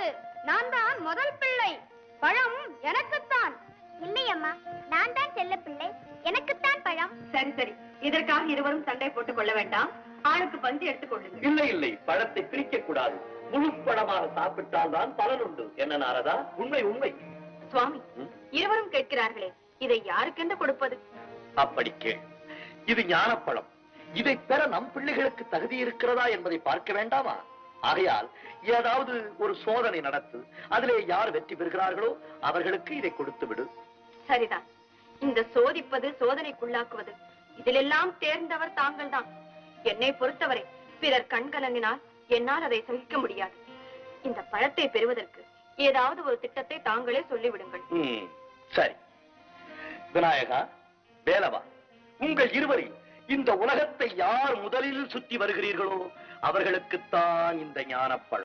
நான் தான் முதல் பிள்ளை பழம் எனக்குத்தான் இல்லை அம்மா நான் தான் செல்ல பிள்ளை எனக்குத்தான் பழம் சரி சரி இதற்காக இருவரும் சண்டை போட்டுக் கொள்ள வேண்டாம் ஆளுக்கு பஞ்சு எடுத்துக் கொள்ளுங்கள் இல்லை இல்லை பழத்தை பிரிக்க கூடாது முழு பழமாக சாப்பிட்டால் தான் பலன் உண்டு என்ன நாரதா உண்மை உண்மை சுவாமி ம்? இருவரும் கேட்கிறார்களே இதை யாருக்கென்று கொடுப்பது அப்படி கேள் இது ஞானப்பழம் இதை பெற நம் பிள்ளைகளுக்கு தகுதி இருக்கிறதா என்பதை பார்க்க வேண்டாமா ஆகையால் ஏதாவது ஒரு சோதனை நடத்து அதிலே யார் வெற்றி பெறுகிறார்களோ அவர்களுக்கு இதை கொடுத்து விடு சரிதான் இந்த சோதிப்பது சோதனைக்குள்ளாக்குவது இதிலெல்லாம் தேர்ந்தவர் தாங்கள்தான் என்னை பொறுத்தவரை பிறர் கண்கலங்கினால் என்னால் அதை சகிக்க முடியாது இந்த பழத்தை பெறுவதற்கு ஏதாவது ஒரு திட்டத்தை தாங்களே சொல்லிவிடுங்கள் ம், சரி விநாயகா வேலவா உங்கள் இருவரில் இந்த உலகத்தை யார் முதலில் சுற்றி வருகிறீர்களோ அவர்களுக்குத்தான் இந்த ஞானப்பழம்